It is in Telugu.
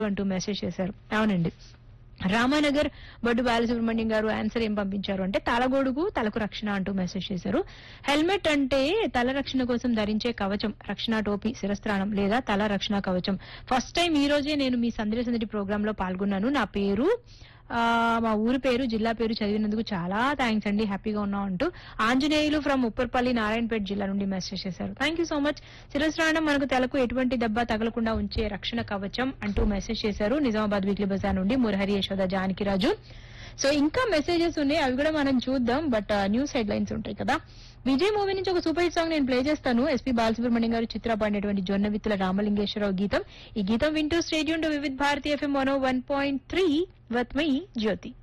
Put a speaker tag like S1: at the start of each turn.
S1: అంటూ మెసేజ్ చేశారు అవునండి రామానగర్ బొడ్డు బాలసుబ్రహ్మణ్యం గారు ఆన్సర్ ఏం పంపించారు అంటే తలగొడుగు తలకు రక్షణ అంటూ మెసేజ్ చేశారు హెల్మెట్ అంటే తల రక్షణ కోసం ధరించే కవచం రక్షణ టోపీ శిరస్త్రాణం లేదా తల రక్షణ కవచం ఫస్ట్ టైం ఈ రోజే నేను మీ సందడి సందడి ప్రోగ్రామ్ లో పాల్గొన్నాను నా పేరు ఆ, మా ఊరి పేరు జిల్లా పేరు చదివినందుకు చాలా థ్యాంక్స్ అండి హ్యాపీగా ఉన్నాం అంటూ ఆంజనేయులు ఫ్రమ్ ఉప్పర్పల్లి నారాయణపేట జిల్లా నుండి మెసేజ్ చేశారు థ్యాంక్ యూ సో మచ్ శిరస్రాణం మనకు తలకు ఎటువంటి దెబ్బ తగలకుండా ఉంచే రక్షణ కవచం అంటూ మెసేజ్ చేశారు నిజామాబాద్ వీక్లీ బజార్ నుండి మురహరి యశోద జానకిరాజు సో ఇంకా మెసేజెస్ ఉన్నాయి అవి కూడా మనం చూద్దాం బట్ న్యూస్ హెడ్ లైన్స్ ఉంటాయి కదా విజయ్ మూవీ నుంచి ఒక సూపర్ హిట్ సాంగ్ నేను ప్లే చేస్తాను ఎస్పీ బాలసుబ్రహ్మణ్యం గారు చిత్ర పాడినటువంటి జొన్న విత్తుల రామలింగేశ్వరరావు గీతం ఈ గీతం వింటూ stay tuned to Vividh Bharati FM one one point three with my Jyothi